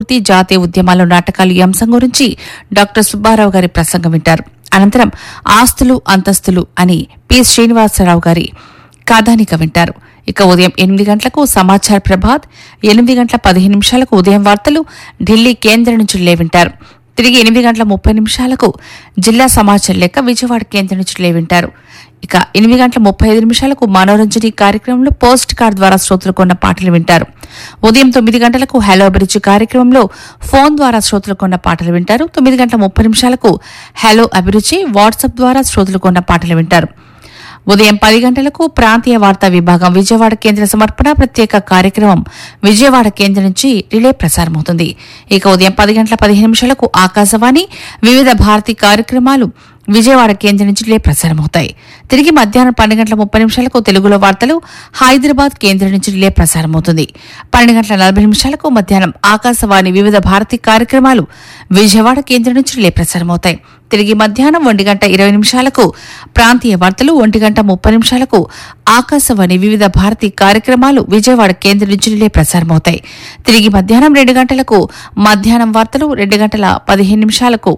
విముక్తి జాతీయ ఉద్యమాల్లో నాటకాలు ఈ అంశం గురించి డాక్టర్ సుబ్బారావు గారి ప్రసంగం వింటారు అనంతరం ఆస్తులు అంతస్తులు అని పి శ్రీనివాసరావు గారి కథానిక వింటారు ఇక ఉదయం ఎనిమిది గంటలకు సమాచార్ ప్రభాత్ ఎనిమిది గంటల పదిహేను నిమిషాలకు ఉదయం వార్తలు ఢిల్లీ కేంద్రం నుంచి లేవింటారు తిరిగి ఎనిమిది గంటల ముప్పై నిమిషాలకు జిల్లా సమాచారం లెక్క విజయవాడ కేంద్రం నుంచి లేవింటారు ఇక ఎనిమిది గంటల ముప్పై ఐదు నిమిషాలకు మనోరంజని కార్యక్రమంలో పోస్ట్ కార్డ్ ద్వారా శ్రోతలు కొన్న పాటలు వింటారు ఉదయం తొమ్మిది గంటలకు హలో అభిరుచి కార్యక్రమంలో ఫోన్ ద్వారా శ్రోతలు కొన్న పాటలు వింటారు తొమ్మిది గంటల ముప్పై నిమిషాలకు హలో అభిరుచి వాట్సాప్ ద్వారా శ్రోతలు కొన్న పాటలు వింటారు ఉదయం పది గంటలకు ప్రాంతీయ వార్తా విభాగం విజయవాడ కేంద్ర సమర్పణ ప్రత్యేక కార్యక్రమం విజయవాడ కేంద్రం నుంచి రిలే ప్రసారమవుతుంది ఇక ఉదయం పది గంటల పదిహేను నిమిషాలకు ఆకాశవాణి వివిధ భారతి కార్యక్రమాలు విజయవాడ కేంద్రం నుంచి రిలే ప్రసారమవుతాయి తిరిగి మధ్యాహ్నం పన్నెండు గంటల ముప్పై నిమిషాలకు తెలుగులో వార్తలు హైదరాబాద్ కేంద్రం నుంచి రిలే ప్రసారమవుతుంది పన్నెండు గంటల నలభై నిమిషాలకు మధ్యాహ్నం ఆకాశవాణి వివిధ భారతి కార్యక్రమాలు విజయవాడ కేంద్రం నుంచి రిలే ప్రసారమవుతాయి తిరిగి మధ్యాహ్నం ఒంటి గంట ఇరవై నిమిషాలకు ప్రాంతీయ వార్తలు ఒంటి గంట ముప్పై నిమిషాలకు ఆకాశవాణి వివిధ భారతి కార్యక్రమాలు విజయవాడ కేంద్రం నుంచి రిలే ప్రసారమవుతాయి తిరిగి మధ్యాహ్నం రెండు గంటలకు మధ్యాహ్నం వార్తలు రెండు గంటల పదిహేను నిమిషాలకు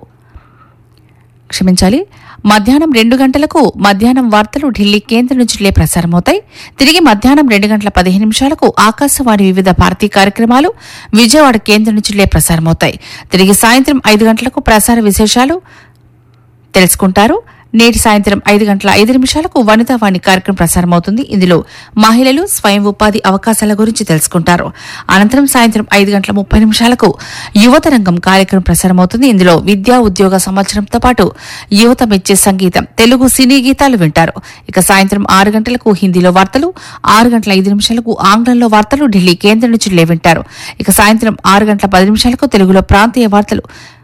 క్షమించాలి మధ్యాహ్నం రెండు గంటలకు మధ్యాహ్నం వార్తలు ఢిల్లీ కేంద్రం నుంచి లే ప్రసారమవుతాయి తిరిగి మధ్యాహ్నం రెండు గంటల పదిహేను నిమిషాలకు ఆకాశవాణి వివిధ భారతీ కార్యక్రమాలు విజయవాడ కేంద్రం నుంచి లే ప్రసారమవుతాయి తిరిగి సాయంత్రం ఐదు గంటలకు ప్రసార విశేషాలు తెలుసుకుంటారు నేటి సాయంత్రం ఐదు గంటల ఐదు నిమిషాలకు వనితావాణి కార్యక్రమం ప్రసారమవుతుంది ఇందులో మహిళలు స్వయం ఉపాధి అవకాశాల గురించి తెలుసుకుంటారు అనంతరం సాయంత్రం ఐదు గంటల ముప్పై నిమిషాలకు యువత రంగం కార్యక్రమం ప్రసారమవుతుంది ఇందులో విద్యా ఉద్యోగ సంవత్సరంతో పాటు యువత మెచ్చే సంగీతం తెలుగు సినీ గీతాలు వింటారు ఇక సాయంత్రం ఆరు గంటలకు హిందీలో వార్తలు ఆరు గంటల ఐదు నిమిషాలకు ఆంగ్లంలో వార్తలు ఢిల్లీ కేంద్రం నుంచి లేవింటారు ఇక సాయంత్రం ఆరు గంటల పది నిమిషాలకు తెలుగులో ప్రాంతీయ వార్తలు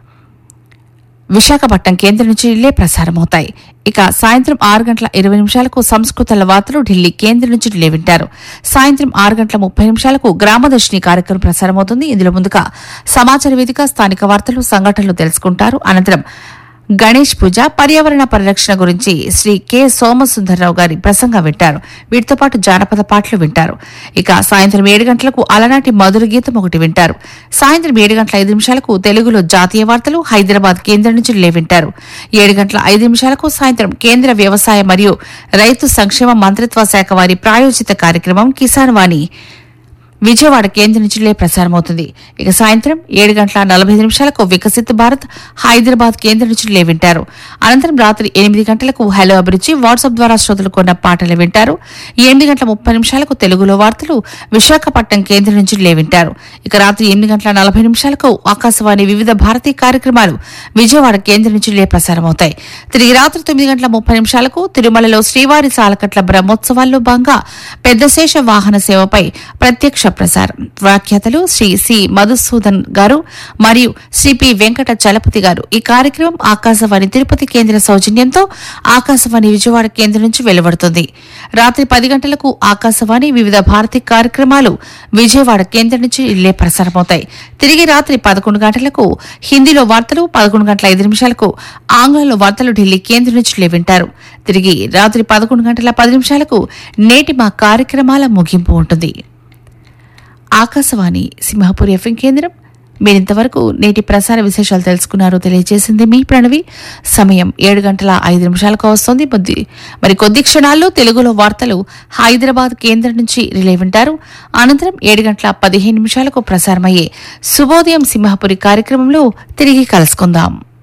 విశాఖపట్నం కేంద్రం నుంచి రిలే ప్రసారమవుతాయి ఇక సాయంత్రం ఆరు గంటల ఇరవై నిమిషాలకు సంస్కృత వార్తలు ఢిల్లీ కేంద్రం నుంచి రిలే వింటారు సాయంత్రం ఆరు గంటల ముప్పై నిమిషాలకు గ్రామదర్శిని కార్యక్రమం ప్రసారమవుతుంది ఇందులో ముందుగా సమాచార వేదిక స్థానిక వార్తలు సంఘటనలు తెలుసుకుంటారు అనంతరం గణేష్ పూజ పర్యావరణ పరిరక్షణ గురించి శ్రీ కె సోమసుందరరావు గారి ప్రసంగం వింటారు వీటితో పాటు జానపద పాటలు వింటారు ఇక సాయంత్రం ఏడు గంటలకు అలనాటి మధుర గీతం ఒకటి వింటారు సాయంత్రం ఏడు గంటల ఐదు నిమిషాలకు తెలుగులో జాతీయ వార్తలు హైదరాబాద్ కేంద్రం నుంచి లే వింటారు ఏడు గంటల ఐదు నిమిషాలకు సాయంత్రం కేంద్ర వ్యవసాయ మరియు రైతు సంక్షేమ మంత్రిత్వ శాఖ వారి ప్రాయోజిత కార్యక్రమం కిసాన్ వాణి విజయవాడ కేంద్రం నుంచి లే ప్రసారమవుతుంది ఇక సాయంత్రం ఏడు గంటల నలభై ఐదు నిమిషాలకు వికసిత్ భారత్ హైదరాబాద్ కేంద్రం నుంచి లే వింటారు అనంతరం రాత్రి ఎనిమిది గంటలకు హలో అభిరుచి వాట్సాప్ ద్వారా శ్రోతలు కొన్న పాటలు వింటారు ఎనిమిది గంటల ముప్పై నిమిషాలకు తెలుగులో వార్తలు విశాఖపట్నం కేంద్రం నుంచి లే వింటారు ఇక రాత్రి ఎనిమిది గంటల నలభై నిమిషాలకు ఆకాశవాణి వివిధ భారతీ కార్యక్రమాలు విజయవాడ కేంద్రం నుంచి లే ప్రసారమవుతాయి తిరిగి రాత్రి తొమ్మిది గంటల ముప్పై నిమిషాలకు తిరుమలలో శ్రీవారి సాలకట్ల బ్రహ్మోత్సవాల్లో భాగంగా పెద్దశేష వాహన సేవపై ప్రత్యక్ష ప్రసారం వ్యాఖ్యాతలు శ్రీ సి మధుసూదన్ గారు మరియు శ్రీ పి వెంకట చలపతి గారు ఈ కార్యక్రమం ఆకాశవాణి తిరుపతి కేంద్ర సౌజన్యంతో ఆకాశవాణి విజయవాడ కేంద్రం నుంచి వెలువడుతుంది రాత్రి పది గంటలకు ఆకాశవాణి వివిధ భారతి కార్యక్రమాలు విజయవాడ కేంద్రం నుంచి ఇల్లే ప్రసారమవుతాయి తిరిగి రాత్రి పదకొండు గంటలకు హిందీలో వార్తలు పదకొండు గంటల ఐదు నిమిషాలకు ఆంగ్లంలో వార్తలు ఢిల్లీ కేంద్రం నుంచి లే వింటారు తిరిగి రాత్రి పదకొండు గంటల పది నిమిషాలకు నేటి మా కార్యక్రమాల ముగింపు ఉంటుంది ఆకాశవాణి సింహాపూర్ ఎఫ్ఎం కేంద్రం మీరింతవరకు నేటి ప్రసార విశేషాలు తెలుసుకున్నారు తెలియజేసింది మీ ప్రణవి సమయం ఏడు గంటల ఐదు నిమిషాలకు వస్తుంది కొద్ది మరి కొద్ది క్షణాల్లో తెలుగులో వార్తలు హైదరాబాద్ కేంద్రం నుంచి రిలే వింటారు అనంతరం ఏడు గంటల పదిహేను నిమిషాలకు ప్రసారమయ్యే శుభోదయం సింహాపురి కార్యక్రమంలో తిరిగి కలుసుకుందాం